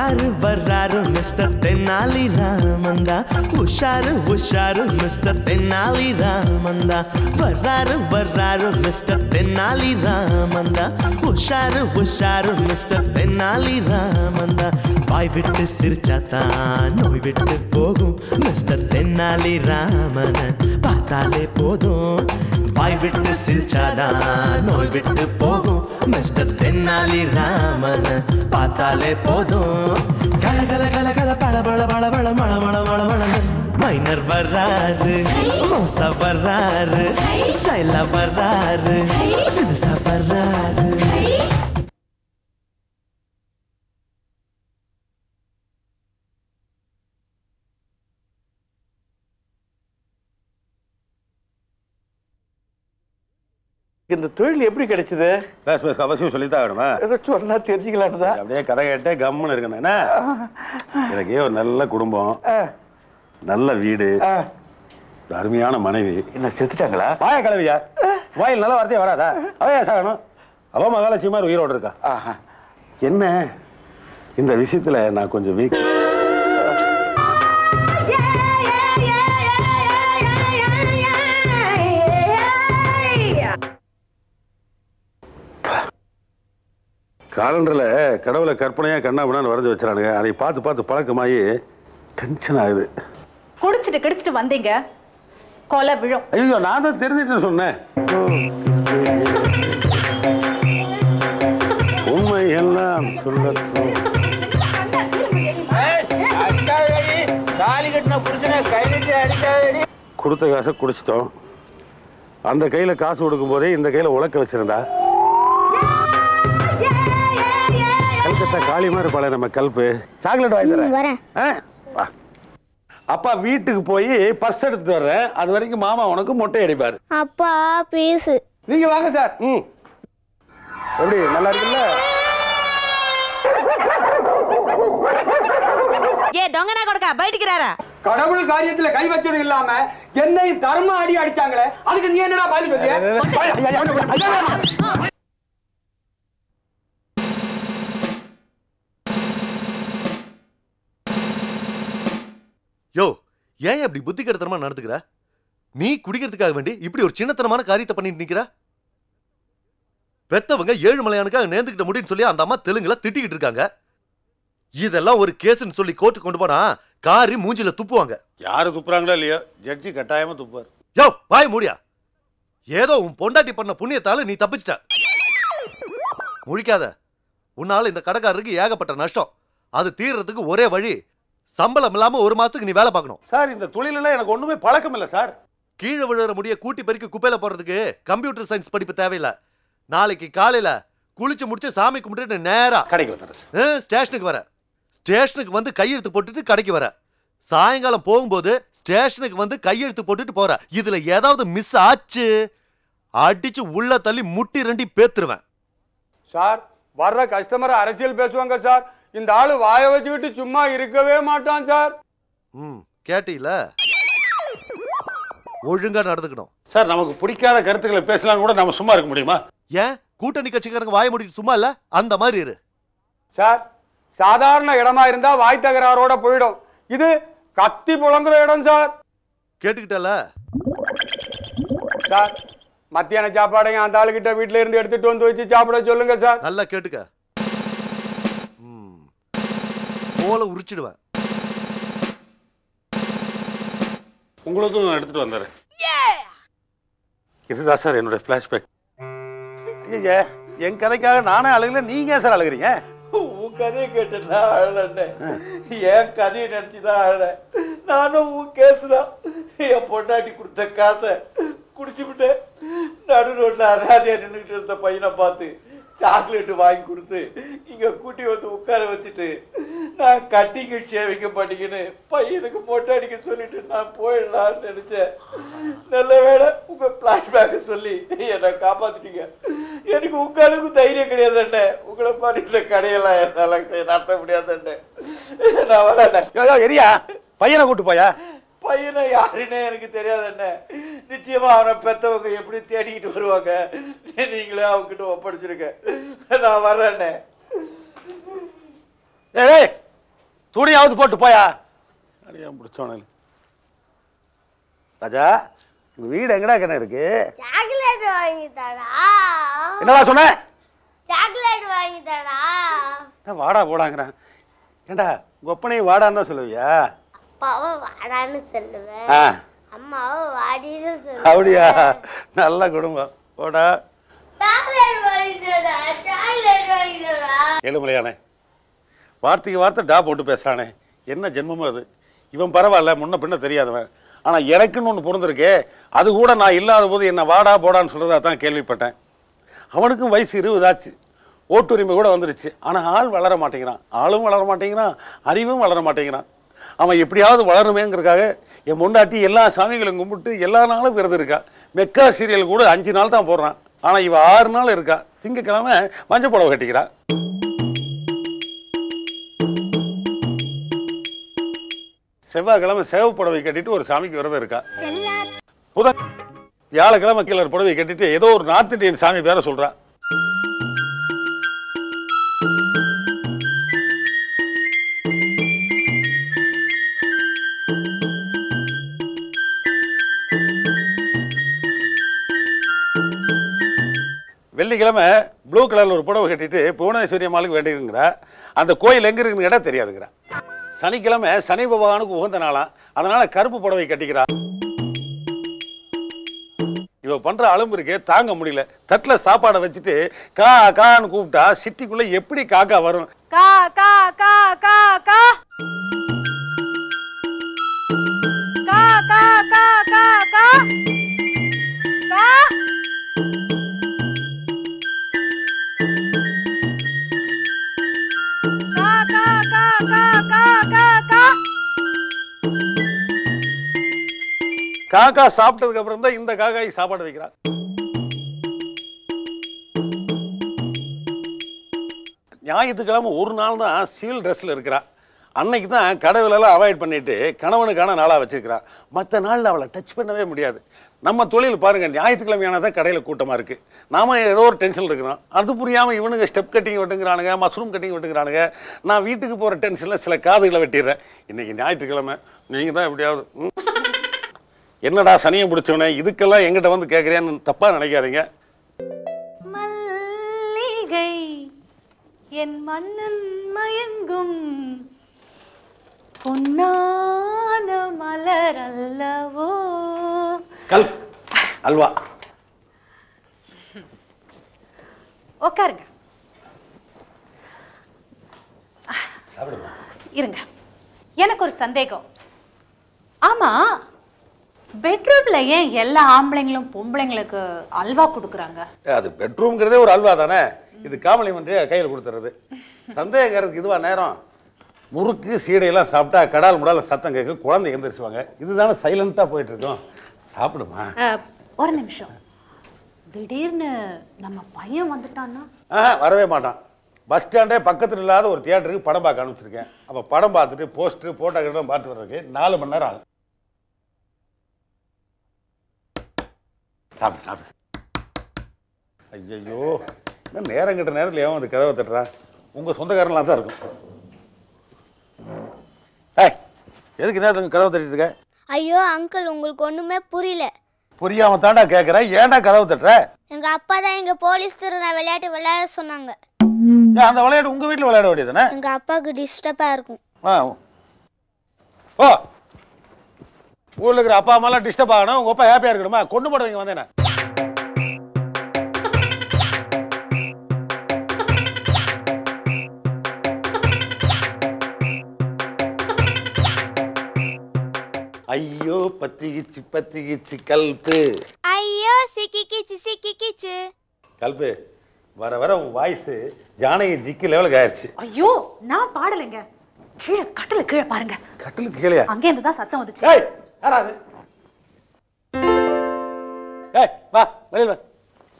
வர்றாரு வர்றாரு மிஸ்டர் தென்னாலி ராமந்தா உஷாரு உஷாரு மிஸ்டர் தென்னாலி ராமந்தா வர்றாரு வர்றாரு மிஸ்டர் தென்னாலி ராமந்தா உஷாரு உஷாரு மிஸ்டர் தென்னாலி ராமந்தா வாய் விட்டு சிரிச்சாத்தான் நோய் விட்டு போகும் மிஸ்டர் தென்னாலி ராமன் பார்த்தாலே போதும் வாய் விட்டு சிரிச்சாதான் நோய் விட்டு போகும் மிஸ்டர் தென்னாலி ராமன் பார்த்தாலே போதும் கல கல கல கல பழ பழ பழ பழ மழ மழ மழ மழ மைனர் வர்றாரு மோசா வர்றாரு ஸ்டைலா வர்றாரு தினுசா வர்றாரு இந்த தொழில் எப்படி கிடைச்சது பேஸ் பேஸ் அவசியம் சொல்லித்தான் வேணுமா ஏதோ சொன்னா தெரிஞ்சுக்கலான்னு தான் அப்படியே கதை கேட்டே கம்முன்னு இருக்கணும் என்ன எனக்கு ஒரு நல்ல குடும்பம் நல்ல வீடு ஒரு அருமையான மனைவி என்ன செத்துட்டாங்களா வாய கிளவியா வாயில் நல்ல வார்த்தையே வராதா அவையா சாகணும் அவ மகாலட்சுமி உயிரோடு இருக்கா ஆஹா. என்ன இந்த விஷயத்துல நான் கொஞ்சம் வீக் காலண்டர்ல கடவுளை கற்பனையா கண்ணாமண்ணான்னு வரைஞ்சு வச்சுறானுங்க அதை பார்த்து பார்த்து பழக்கமாகி டென்ஷன் ஆகுது குடிச்சிட்டு கிடிச்சிட்டு வந்தீங்க கொலை விழும் ஐயோ நான் தான் தெரிஞ்சுட்டு சொன்னேன் உண்மை எல்லாம் சொல்லட்டும் தாலி கட்டின புருஷனை கை நீட்டி அடிக்காதடி கொடுத்த காசை குடிச்சிட்டோம் அந்த கையில காசு கொடுக்கும் போதே இந்த கையில உலக்க வச்சிருந்தா கல்கத்தா காளி மாதிரி பழைய நம்ம கல்பு சாக்லேட் வாங்கி தரேன் வரேன் ஆ? வா. அப்பா வீட்டுக்கு போய் பர்ஸ் எடுத்துட்டு வர்றேன் அது வரைக்கும் மாமா உனக்கு மொட்டை அடிப்பாரு அப்பா பீஸு நீங்க வாங்க சார் ம் எப்படி நல்லா இருக்குல்ல ஏ దొంగనా కొడక బయటికి రారా கடவுள் காரியத்துல கை வச்சது இல்லாம என்னை தர்ம அடி அடிச்சாங்களே அதுக்கு நீ என்னடா பதில் சொல்லிய யோ ஏன் அப்படி புத்தி கெடுத்தனமா நடந்துக்கிற நீ குடிக்கிறதுக்காக வேண்டி இப்படி ஒரு சின்னத்தனமான காரியத்தை பண்ணிட்டு நிக்கிற பெத்தவங்க ஏழு மலையானுக்காக நேர்ந்துக்கிட்ட முடியும்னு சொல்லி அந்த அம்மா தெலுங்குல திட்டிக்கிட்டு இருக்காங்க இதெல்லாம் ஒரு கேஸ்ன்னு சொல்லி கோர்ட்டு கொண்டு போனா காரி மூஞ்சில துப்புவாங்க யாரு துப்புறாங்களோ இல்லையோ ஜட்ஜி கட்டாயமா துப்புவார் யோ வாய் மூடியா ஏதோ உன் பொண்டாட்டி பண்ண புண்ணியத்தால நீ தப்பிச்சிட்ட முழிக்காத உன்னால இந்த கடைக்காரருக்கு ஏகப்பட்ட நஷ்டம் அது தீர்றதுக்கு ஒரே வழி சம்பளம் இல்லாம ஒரு மாசத்துக்கு நீ வேலை பார்க்கணும் சார் இந்த தொழிலெல்லாம் எனக்கு ஒண்ணுமே பழக்கம் இல்லை சார் கீழே விழுற முடிய கூட்டி பெருக்கி குப்பையில போறதுக்கு கம்ப்யூட்டர் சயின்ஸ் படிப்பு தேவையில்லை நாளைக்கு காலையில குளிச்சு முடிச்சு சாமி கும்பிட்டுட்டு நேரா கடைக்கு வந்துடுறேன் சார் ஆ, ஸ்டேஷனுக்கு வர ஸ்டேஷனுக்கு வந்து கையெழுத்து போட்டுட்டு கடைக்கு வர சாயங்காலம் போகும்போது ஸ்டேஷனுக்கு வந்து கையெழுத்து போட்டுட்டு போற இதுல ஏதாவது மிஸ் ஆச்சு அடிச்சு உள்ள தள்ளி முட்டி ரெண்டி பேத்துருவேன் சார் வர்ற கஸ்டமர் அரசியல் பேசுவாங்க சார் இந்த ஆளு வாய வச்சுக்கிட்டு சும்மா இருக்கவே மாட்டான் சார் ம் கேட்டீல ஒழுங்கா நடந்துக்கணும் சார் நமக்கு பிடிக்காத கருத்துக்களை பேசலாம் கூட நம்ம சும்மா இருக்க முடியுமா ஏன் கூட்டணி கட்சிக்காரங்க வாய முடிட்டு சும்மா இல்ல அந்த மாதிரி இரு சார் சாதாரண இடமா இருந்தா வாய் தகராறோட போயிடும் இது கத்தி புழங்குற இடம் சார் கேட்டுக்கிட்டல சார் மத்தியான சாப்பாடையும் அந்த ஆளுகிட்ட வீட்டுல இருந்து எடுத்துட்டு வந்து வச்சு சாப்பிட சொல்லுங்க சார் நல்லா கேட்டுக்க ம் போல உரிச்சிடுவேன் உங்களுக்கும் நான் எடுத்துட்டு வந்துடுறேன் இதுதான் சார் என்னோட ஃபிளாஷ்பேக் ஐயா என் கதைக்காக நானே அழுகல நீங்க ஏன் சார் அழுகுறீங்க உன் கதையை கேட்டு நான் அழலண்ணே என் கதையை நினைச்சுதான் அழல நானும் உன் கேஸ் தான் என் பொண்டாட்டி கொடுத்த காசை குடிச்சு விட்டேன் நடு ரோட்ல அராதியா நின்றுட்டு இருந்த பையனை பார்த்து சாக்லேட் வாங்கி கொடுத்து இங்க கூட்டி வந்து உட்கார வச்சுட்டு நான் கட்டிங்க சேவிக்க மாட்டீங்கன்னு பையனுக்கு பொண்டாடிக்க சொல்லிட்டு நான் போயிடலாம்னு நினைச்சேன் நல்ல வேளை உங்க பிளாஷ்பேக் சொல்லி என்னை காப்பாத்திட்டீங்க எனக்கு உங்க அளவுக்கு தைரியம் கிடையாது அண்ணே உங்களை மாதிரி இந்த கடையெல்லாம் என்னால செய்ய நடத்த முடியாது அண்ணே நான் வரேன் எரியா பையனை கூட்டு போயா பையனை யாருன்னே எனக்கு தெரியாது அண்ணே நிச்சயமா அவனை பெத்தவங்க எப்படி தேடிக்கிட்டு வருவாங்க நீங்களே அவங்ககிட்ட ஒப்படைச்சிருக்க நான் வர்றேன் அண்ணே ஏய் துணியாவது போட்டு போயா அடியா முடிச்சோனே ராஜா உங்க வீடு எங்கடா கண்ணா இருக்கு சாக்லேட் வாங்கி தரா என்னடா சொன்ன சாக்லேட் வாங்கி தரா நான் வாடா போடாங்கிறேன் ஏண்டா உங்க ஒப்பனையும் வாடான்னு தான் சொல்லுவியா அப்பாவை வாடான்னு சொல்லுவேன் ஆ அம்மாவை வாடின்னு சொல்லுவேன் அப்படியா நல்ல குடும்பம் போடா சாக்லேட் வாங்கி தரா சாக்லேட் வாங்கி தரா ஏழுமலையானே வார்த்தைக்கு வார்த்தை டா போட்டு பேசுறானே என்ன ஜென்மமோ அது இவன் பரவாயில்ல முன்ன பின்ன தெரியாதவன் ஆனா எனக்குன்னு ஒன்று பிறந்திருக்கே அது கூட நான் இல்லாத போது என்ன வாடா போடான்னு சொல்றதா தான் கேள்விப்பட்டேன் அவனுக்கும் வயசு இருபதாச்சு ஓட்டுரிமை கூட வந்துருச்சு ஆனா ஆள் வளர மாட்டேங்கிறான் ஆளும் வளர மாட்டேங்கிறான் அறிவும் வளர மாட்டேங்கிறான் அவன் எப்படியாவது வளருமேங்கிறதுக்காக என் முண்டாட்டி எல்லா சாமிகளையும் கும்பிட்டு எல்லா நாளும் விரதம் இருக்கா மெக்கா சீரியல் கூட அஞ்சு நாள் தான் போடுறான் ஆனா இவ ஆறு நாள் இருக்கா திங்கக்கிழமை மஞ்சள் புடவை கட்டிக்கிறா செவ்வாய்க்கிழமை சேவ புடவை கட்டிட்டு ஒரு சாமிக்கு விரதம் இருக்கா புதன் வியாழக்கிழமை கீழர் புடவை கட்டிட்டு ஏதோ ஒரு நார்த் இந்தியன் சாமி பேரை சொல்றா வெள்ளிக்கிழமை ப்ளூ கலர்ல ஒரு புடவை கட்டிட்டு புவனேஸ்வரி அம்மாளுக்கு வேண்டியிருக்கிறா அந்த கோயில் எங்க இருக்குன்னு கேட்டா தெரியாதுங்கிறா சனிக்கிழமை சனி பகவானுக்கு உகந்த நாளாம் அதனால கருப்பு புடவை கட்டிக்கிறா இவ பண்ற அலும்பு இருக்கே தாங்க முடியல தட்டுல சாப்பாடை வச்சுட்டு கா கான்னு கூப்பிட்டா சிட்டிக்குள்ள எப்படி காக்கா வரும் கா கா கா கா கா கா கா கா கா கா கா கா கா கா கா கா கா கா காக்கா சாப்பிட்டதுக்கு அப்புறம் தான் இந்த காக்காய் சாப்பாடு வைக்கிறா ஞாயிற்றுக்கிழமை ஒரு நாள் தான் சிவில் ட்ரெஸ்ல இருக்கிறா அன்னைக்கு தான் கடவுளெல்லாம் அவாய்ட் பண்ணிட்டு கணவனுக்கான நாளாக வச்சிருக்கிறா மற்ற நாளில் அவளை டச் பண்ணவே முடியாது நம்ம தொழில் பாருங்க ஞாயிற்றுக்கிழமையான தான் கடையில் கூட்டமாக இருக்கு நாம ஏதோ ஒரு டென்ஷன் இருக்கிறோம் அது புரியாமல் இவனுங்க ஸ்டெப் கட்டிங் வெட்டுங்கிறானுங்க மஷ்ரூம் கட்டிங் வெட்டுங்கிறானுங்க நான் வீட்டுக்கு போகிற டென்ஷனில் சில காதுகளை வெட்டிடுறேன் இன்னைக்கு ஞாயிற்றுக்கிழமை நீங்கள் தான் எப்படியாவது ம், என்னடா சனியை பிடிச்சவனே இதுக்கெல்லாம் எங்கிட்ட வந்து கேட்குறேன்னு தப்பாக நினைக்காதீங்க மல்லிகை என் மன்னன் மயங்கும் பொன்னான மலர் அல்லவோ கல் அல்வா உட்காருங்க சாப்பிடுமா இருங்க எனக்கு ஒரு சந்தேகம் ஆமா பெட்ரூம்ல ஏன் எல்லா ஆம்பளைங்களும் பொம்பளைங்களுக்கு அல்வா கொடுக்குறாங்க அது பெட்ரூம்ங்கிறதே ஒரு அல்வா தானே இது காமலி வந்து கையில் கொடுத்துறது சந்தேகருக்கு இதுவா நேரம் முறுக்கு சீடையெல்லாம் சாப்பிட்டா கடால் முடால சத்தம் கேட்க குழந்தை எந்திரிச்சுவாங்க இதுதானே சைலண்ட்டாக போயிட்டு இருக்கோம் சாப்பிடுமா அஹ், ஒரு நிமிஷம் திடீர்னு நம்ம பையன் வந்துட்டான்னா ஆ வரவே மாட்டான் பஸ் ஸ்டாண்டே பக்கத்தில் இல்லாத ஒரு தியேட்டருக்கு படம் பார்க்க அனுப்பிச்சிருக்கேன் அப்போ படம் பார்த்துட்டு போஸ்டர் போட்டோ கிட்ட பார்த்து வர்றதுக்கு நாலு மணி நேரம் ஆகும் சாப்பிடு சாப்பிடு ஐயையோ என்ன நேரம் கிட்ட நேரத்தில் ஏன் வந்து கதவை தட்டுறா உங்கள் சொந்தக்காரங்களாம் தான் இருக்கும் ஏய் எதுக்கு நேரத்துக்கு கதவை தட்டிட்டு இருக்க ஐயோ அங்கிள் உங்களுக்கு ஒண்ணுமே புரியல புரியாம தாண்டா கேட்குறேன் ஏன்டா கதவை தட்டுற எங்க அப்பா தான் எங்க போலீஸ் திருநா விளையாட்டு விளையாட சொன்னாங்க ஏன் அந்த விளையாட்டு உங்கள் வீட்டில் விளையாட வேண்டியதுதானே எங்க அப்பாவுக்கு டிஸ்டர்பா இருக்கும் ஆ ஓ ஊரில் இருக்கிற அப்பா அம்மாலாம் டிஸ்டர்ப் ஆகணும் உங்கள் அப்பா ஹாப்பியாக இருக்கணுமா கொண்டு போடுவீங்க வந்தேனே ஐயோ பத்திகிச்சு பத்திகிச்சு கல்பு ஐயோ சிக்கிக்கிச்சு சிக்கிக்கிச்சு கல்பு வர வர உன் வாய்ஸ் ஜானகி ஜிக்கு லெவலுக்கு ஆயிடுச்சு ஐயோ நான் பாடலைங்க கீழே கட்டில கீழே பாருங்க கட்டிலுக்கு கீழே அங்கே இருந்து தான் சத்தம் வந்துச்சு ஏய் யாராது ஏய் வா வெளியில் வா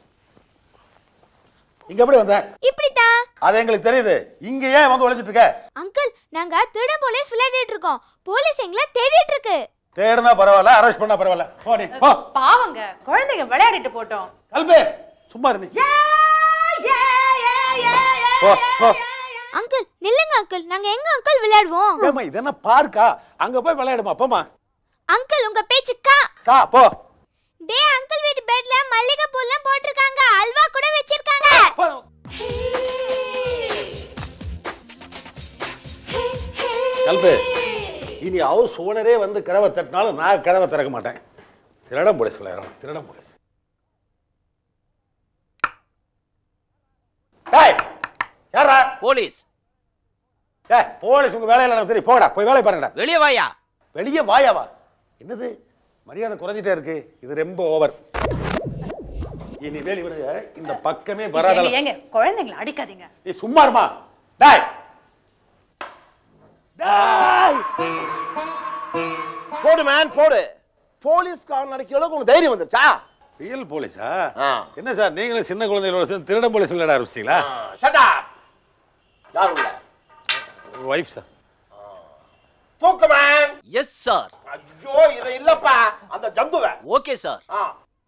இங்க எப்படி வந்த இப்படித்தான் அது எங்களுக்கு தெரியுது இங்க ஏன் வந்து ஒளிஞ்சிட்டு இருக்க அங்கிள் நாங்க திருட போலீஸ் விளையாடிட்டு இருக்கோம் போலீஸ் எங்களை தேடிட்டு இருக்கு தேடுனா பரவாயில்ல அரெஸ்ட் பண்ணா பரவாயில்ல போ நீ போ பாவங்க குழந்தைங்க விளையாடிட்டு போட்டோம் கல்பே சும்மா இரு நீ போ போ அங்கிள் நில்லுங்க அங்கிள் நாங்க எங்க அங்கிள் விளையாடுவோம் ஏம்மா இது என்ன பார்க்கா அங்க போய் விளையாடுமா போமா அங்கிள் உங்க பேச்சு கா கா போ டே அங்கிள் வீட்டு பெட்ல மல்லிகை பூலாம் போட்டிருக்காங்க அல்வா கூட வச்சிருக்காங்க போ. கல்பு இனி ஹவுஸ் ஓனரே வந்து கதவை தட்டினாலும் நான் கதவை திறக்க மாட்டேன் திருடம் போலீஸ் விளையாடுறோம் திருடம் போலீஸ் ஏய் யாரா போலீஸ் ஏ போலீஸ் உங்க வேலையில எனக்கு தெரியும் போடா போய் வேலையை பாருங்கடா வெளியே வாயா வெளியே வாயாவா என்னது மரியாதை குறைஞ்சிட்டே இருக்கு இது ரொம்ப ஓவர் இனிமேல் இவனுங்க இந்த பக்கமே ஏங்க, வராத ஏங்க குழந்தைங்களை அடிக்காதீங்க நீ சும்மா இருமா டாய் டாய் போடு மேன் போடு போலீஸ்காரன் நடிக்கிற அளவுக்கு உங்களுக்கு தைரியம் வந்துருச்சா ரியல் போலீஸா ஆ. என்ன சார் நீங்களும் சின்ன குழந்தைகளோட சேர்ந்து திருடன் போலீஸ் விளையாட ஆரம்பிச்சிங்களா ஷட் அப் யார் உள்ள ஒய்ஃப் சார் தூக்கு மேன் எஸ் சார் ஐயோ இது இல்லப்பா அந்த ஜம்புவ ஓகே சார் ஆ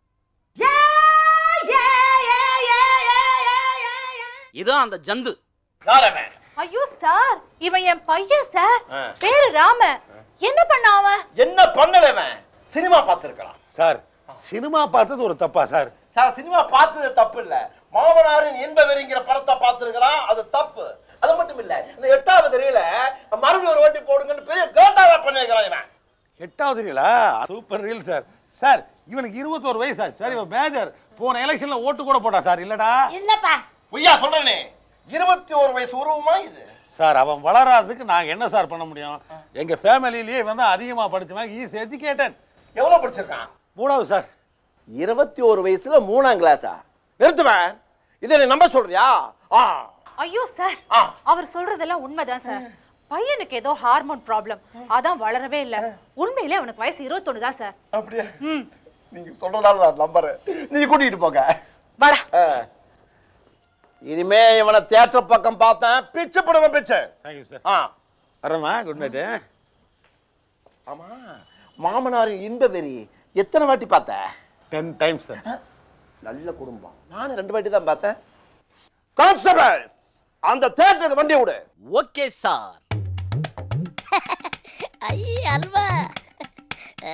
இதான் அந்த ஜந்து யார் அவன் ஐயோ சார் இவன் என் பையன் சார் ஆ. பேரு ராம என்ன பண்ண அவன் என்ன பண்ணலவன் சினிமா பார்த்திருக்கலாம் சார் சினிமா பார்த்தது ஒரு தப்பா சார் சார் சினிமா பார்த்தது தப்பு இல்ல மாமனாரின் இன்ப வெறிங்கிற படத்தை பார்த்திருக்கிறான் அது தப்பு அது மட்டும் இல்ல இந்த எட்டாவது தெரியல மறுபடியும் ஒரு ஓட்டி போடுங்கன்னு பெரிய கேட்டாவா பண்ணிருக்கிறான் இவன் எட்டாவது ரீலா சூப்பர் ரீல் சார் சார் இவனுக்கு இருபத்தோரு வயசு சார் சார் இவன் மேஜர் போன எலெக்ஷன்ல ஓட்டு கூட போட்டான் சார் இல்லடா இல்லப்பா பொய்யா சொல்றேனே இருபத்தி ஒரு வயசு உருவமா இது சார் அவன் வளராததுக்கு நாங்க என்ன சார் பண்ண முடியும் எங்க ஃபேமிலியிலேயே இவன் தான் அதிகமா படிச்சவன் ஈஸ் எஜுகேட்டட் எவ்வளவு படிச்சிருக்கான் மூணாவது சார் இருபத்தி ஒரு வயசுல மூணாம் கிளாஸா நிறுத்துவேன் இதை நீ நம்ப சொல்றியா ஆ ஐயோ சார் ஆ. அவர் சொல்றதெல்லாம் உண்மைதான் சார் பையனுக்கு ஏதோ ஹார்மோன் ப்ராப்ளம் அதான் வளரவே இல்ல உண்மையிலே அவனுக்கு வயசு இருபத்தொன்னு தான் சார் அப்படியே ம் நீங்க சொல்றதால நான் நம்புறேன் நீ கூட்டிட்டு போங்க வாடா ஆ. இனிமே இவனை தியேட்டர் பக்கம் பார்த்தேன் பிச்சு போடுவேன் பிச்சு தேங்க்யூ சார் ஆ வரமா குட் நைட்டு ஆமா மாமனாரின் இன்ப வெறி எத்தனை வாட்டி பார்த்த டென் டைம்ஸ் சார் நல்ல குடும்பம் நானும் ரெண்டு வாட்டி தான் பார்த்தேன் கான்ஸ்டபிள்ஸ் அந்த தியேட்டருக்கு வண்டி விடு ஓகே சார் ஐ அல்வா ஆ.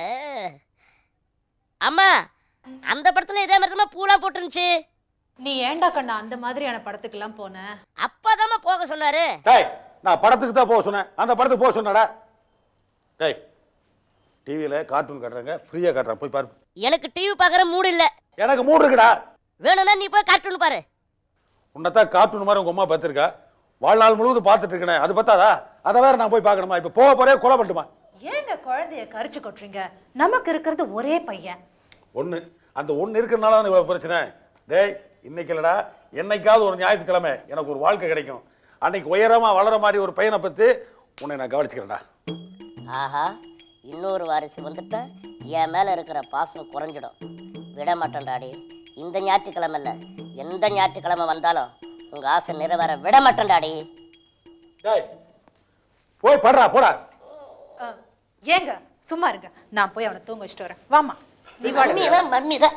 அம்மா அந்த படத்துல இதே மாதிரி தான் பூலாம் போட்டுருந்துச்சு நீ ஏன்டா கண்ணா அந்த மாதிரியான படத்துக்கெல்லாம் போன அப்பாதாம்மா போக சொன்னாரு டேய் நான் படத்துக்கு தான் போக சொன்னேன் அந்த படத்துக்கு போக சொன்னடா டேய் டிவியில் கார்ட்டூன் காட்டுறாங்க ஃப்ரீயாக காட்டுறேன் போய் பாரு எனக்கு டிவி பார்க்குற மூடு இல்ல எனக்கு மூடு இருக்குடா வேணும்னா நீ போய் கார்ட்டூன் பாரு உன்னைத்தான் கார்ட்டூன் மாதிரி உங்க அம்மா பார்த்துருக்கா வாழ்நாள் முழுவதும் பார்த்துட்டு இருக்கேன் அது பார்த்தாதா அதை வேற நான் போய் பார்க்கணுமா இப்போ போக போறே கொலை பண்ணட்டுமா ஏங்க குழந்தைய கரிச்சு கொட்டுறீங்க நமக்கு இருக்கிறது ஒரே பையன் ஒன்று அந்த ஒன்று இருக்கிறனால தான் இவ்வளோ பிரச்சனை டேய் இன்னைக்கு இல்லடா என்னைக்காவது ஒரு ஞாயிற்றுக்கிழமை எனக்கு ஒரு வாழ்க்கை கிடைக்கும் அன்னைக்கு உயரமா வளர மாதிரி ஒரு பையனை பற்றி உன்னை நான் கவனிச்சுக்கிறேன்டா ஆஹா இன்னொரு வாரிசு வந்துட்டா என் மேல இருக்கிற பாசம் குறைஞ்சிடும் விட மாட்டேன் டாடி இந்த ஞாயிற்றுக்கிழமை இல்ல எந்த ஞாயிற்றுக்கிழமை வந்தாலும் உங்க ஆசை நிறைவேற விட மாட்டேன் டாடி டேய் போய் படுறா போடா அ, ஏங்க சும்மா இருங்க நான் போய் அவனை தூங்க வச்சுட்டு வரேன் வாமா நீ வாட மம்மிதான் மம்மிதான்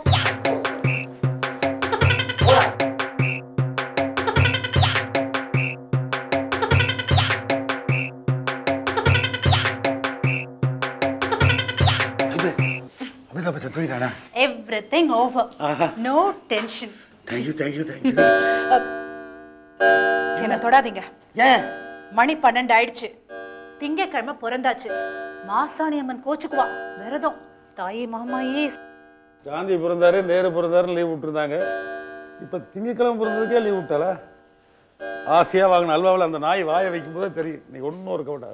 அமிதாப் பச்சன் தூங்கிட்டானா everything over no tension thank you thank you thank you என்ன தொடாதீங்க ஏன் மணி பன்னெண்டு ஆயிடுச்சு திங்கக்கிழமை பிறந்தாச்சு மாசாணி அம்மன் கோச்சுக்குவா விரதம் தாயே மாமாயே காந்தி பிறந்தாரு நேரு பிறந்தாரு லீவ் விட்டுருந்தாங்க இப்போ திங்கக்கிழமை பிறந்ததுக்கே லீவ் விட்டாளா ஆசையாக வாங்கின அல்வாவில் அந்த நாய் வாயை வைக்கும் போதே தெரியும் நீ ஒன்றும் இருக்க விடாது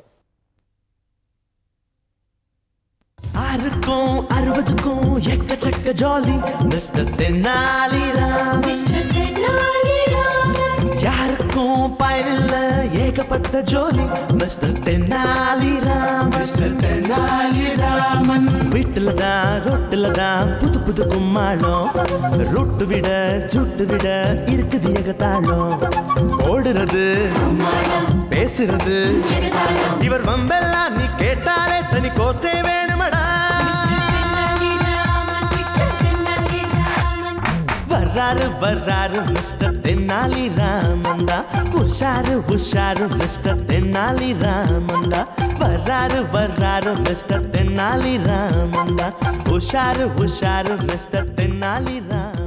ஆறுக்கும் அறுபதுக்கும் எக்கச்சக்க ஜாலி மிஸ்டர் தென்னாலிராம் யாருக்கும் பயனில்ல ஏகப்பட்ட ஜோலி மிஸ்டர் தென்னாலிராம் மிஸ்டர் தென்னாலிராமன் வீட்டுல தான் ரொட்டுல தான் புது புது கும்மாளம் ரொட்டு விட சுட்டு விட இருக்குது ஏகத்தாளம் ஓடுறது பேசுறது இவர் வம்பெல்லாம் நீ கேட்டாலே தனி கோத்தே வேணுமடா வர்ற வர்றாரு வர்றாரு மிஸ்டர் தென்னாலி ராமந்தா உஷாரு உஷாரு மிஸ்டர் தென்னாலி ராமந்தா வர்றாரு வர்றாரு மிஸ்டர் தென்னாலி ராமந்தா உஷாரு உஷாரு மிஸ்டர் தென்னாலி ராமந்தா